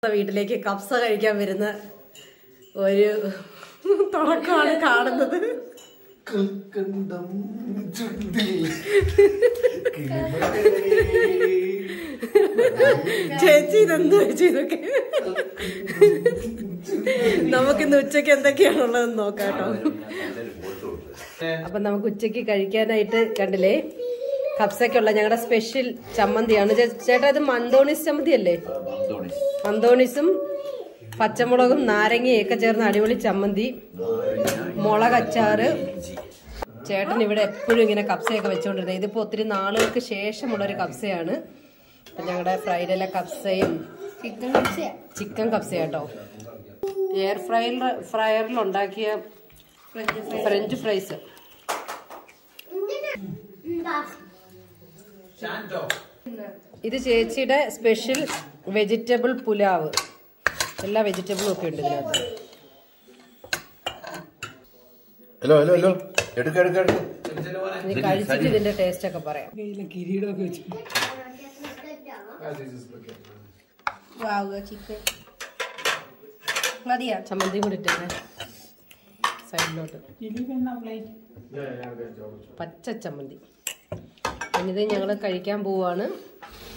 വീട്ടിലേക്ക് കപ്സ കഴിക്കാൻ വരുന്ന ഒരു തുടക്കമാണ് കാണുന്നത് കൽക്കണ്ടം ചുണ്ടിൽ ചേച്ചി ഇതെന്ത് ചേച്ചി ഇതൊക്കെ നമുക്കിന്ന് ഉച്ചക്ക് എന്തൊക്കെയാണുള്ളതെന്ന് നോക്കാം കേട്ടോ അപ്പൊ നമുക്ക് ഉച്ചക്ക് കഴിക്കാനായിട്ട് കണ്ടില്ലേ കപ്സയ്ക്കുള്ള ഞങ്ങളുടെ സ്പെഷ്യൽ ചമ്മന്തിയാണ് ചേ- ചേട്ടാ ഇത് മന്തോണിസ് ചമ്മന്തി അല്ലേ മന്തോണിസും പച്ചമുളകും നാരങ്ങയും ഒക്കെ ചേർന്ന് അടിപൊളി ചമ്മന്തി മുളകച്ചാറ് ചേട്ടൻ ഇവിടെ എപ്പോഴും ഇങ്ങനെ കപ്സയൊക്കെ വെച്ചുകൊണ്ടിരുന്നത് ഇതിപ്പോ ഒത്തിരി നാളുകൾക്ക് ശേഷമുള്ള ഒരു കപ്സയാണ് അപ്പൊ ഞങ്ങളുടെ ഫ്രൈഡിലെ കപ്സയും ചിക്കൻ കപ്സ കേട്ടോ എയർ ഫ്രയർ ഫ്രയറിൽ ഉണ്ടാക്കിയ ഫ്രഞ്ച് ഫ്രൈസ് ഇത് ചേച്ചിയുടെ സ്പെഷ്യൽ വെജിറ്റബിൾ പുലാവ് എല്ലാ വെജിറ്റബിളും ഒക്കെ ഉണ്ട് ഇതിനകത്ത് ഹലോ ഹലോ ഹലോ എടുക്ക എടുക്ക എടുക്ക ഇനി കഴിച്ചിട്ട് ഇതിന്റെ ടേസ്റ്റ് ഒക്കെ പറയാം ചിക്കൻ മതിയാ ചമ്മന്തി കൂടി ഇട്ടേ സൈഡിലോട്ട് പച്ച ചമ്മന്തി ഇനിത് ഞങ്ങൾ കഴിക്കാൻ പോവാണ്